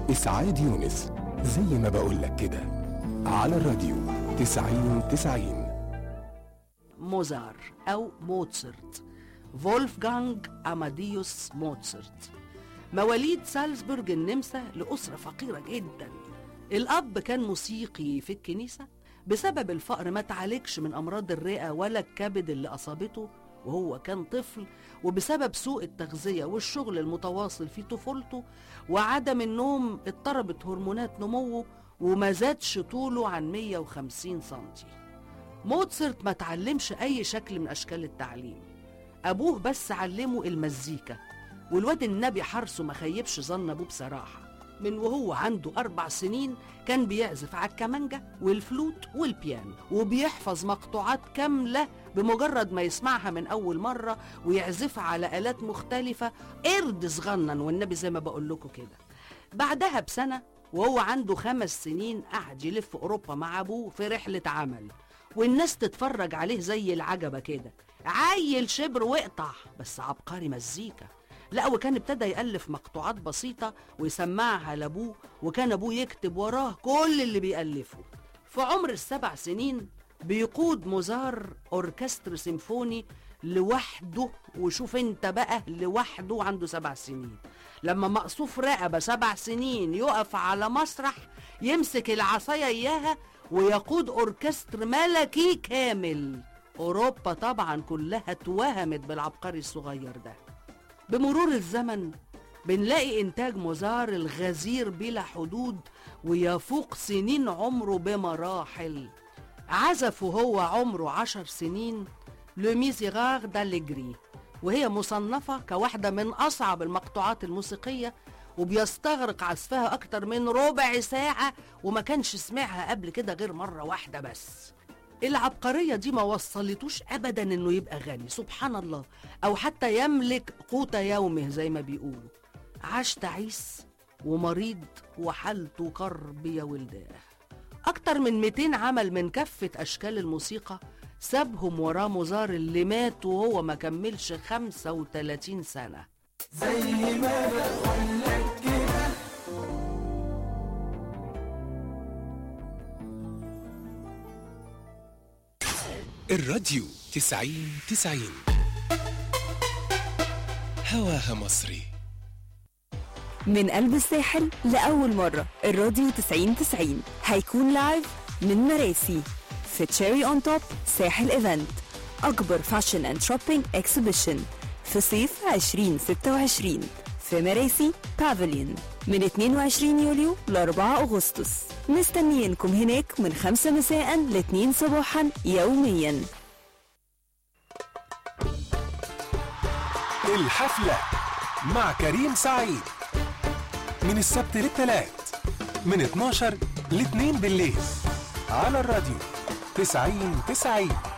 إسعاد يونس زي ما بقولك كده على الراديو تسعين تسعين موزار أو موتسرت فولفغانج أماديوس موتسرت مواليد سالزبورج النمسا لأسرة فقيرة جدا الأب كان موسيقي في الكنيسة بسبب الفقر ما تعالجش من أمراض الرئة ولا الكبد اللي أصابته وهو كان طفل وبسبب سوء التغذية والشغل المتواصل في طفولته وعدم النوم اضطربت هرمونات نموه وما زادش طوله عن 150 سنتي موتسرت ما تعلمش أي شكل من أشكال التعليم أبوه بس علمه المزيكا والواد النبي حرصه ما خيبش ظن أبوه بصراحة من وهو عنده أربع سنين كان بيعزف على الكمانجة والفلوت والبيانو وبيحفظ مقطوعات كاملة بمجرد ما يسمعها من أول مرة ويعزفها على آلات مختلفة قرد صغنن والنبي زي ما بقول لكم كده بعدها بسنة وهو عنده خمس سنين قعد يلف أوروبا مع أبوه في رحلة عمل والناس تتفرج عليه زي العجبة كده عيل شبر واقطع بس عبقري مزيكا لا وكان ابتدى يألف مقطوعات بسيطة ويسمعها لأبوه وكان أبوه يكتب وراه كل اللي بيألفه في عمر السبع سنين بيقود موزار أوركستر سيمفوني لوحده وشوف انت بقى لوحده عنده سبع سنين لما مقصوف رقبة سبع سنين يقف على مسرح يمسك العصاية إياها ويقود أوركستر ملكي كامل أوروبا طبعا كلها اتوهمت بالعبقري الصغير ده بمرور الزمن بنلاقي إنتاج موزار الغزير بلا حدود ويفوق سنين عمره بمراحل عزف وهو عمره عشر سنين لو ميزيغار داليجري وهي مصنفة كواحدة من أصعب المقطوعات الموسيقية وبيستغرق عزفها أكتر من ربع ساعة وما كانش سمعها قبل كده غير مرة واحدة بس العبقرية دي ما وصلتوش أبدا إنه يبقى غني سبحان الله أو حتى يملك قوت يومه زي ما بيقولوا عاش تعيس ومريض وحالته كرب يا ولداه أكتر من 200 عمل من كافة أشكال الموسيقى سابهم وراه موزار اللي مات وهو ما كملش 35 سنة الراديو تسعين تسعين هواها مصري من قلب الساحل لأول مرة الراديو 90 90 هيكون لايف من مراسي في تشيري اون توب ساحل ايفنت أكبر فاشن اند شوبينج اكسبيشن في صيف 2026 في مراسي بافليون من 22 يوليو ل 4 أغسطس مستنيينكم هناك من 5 مساء ل 2 صباحا يوميا الحفلة مع كريم سعيد من السبت للثلاث من 12 ل 2 بالليل على الراديو تسعين تسعين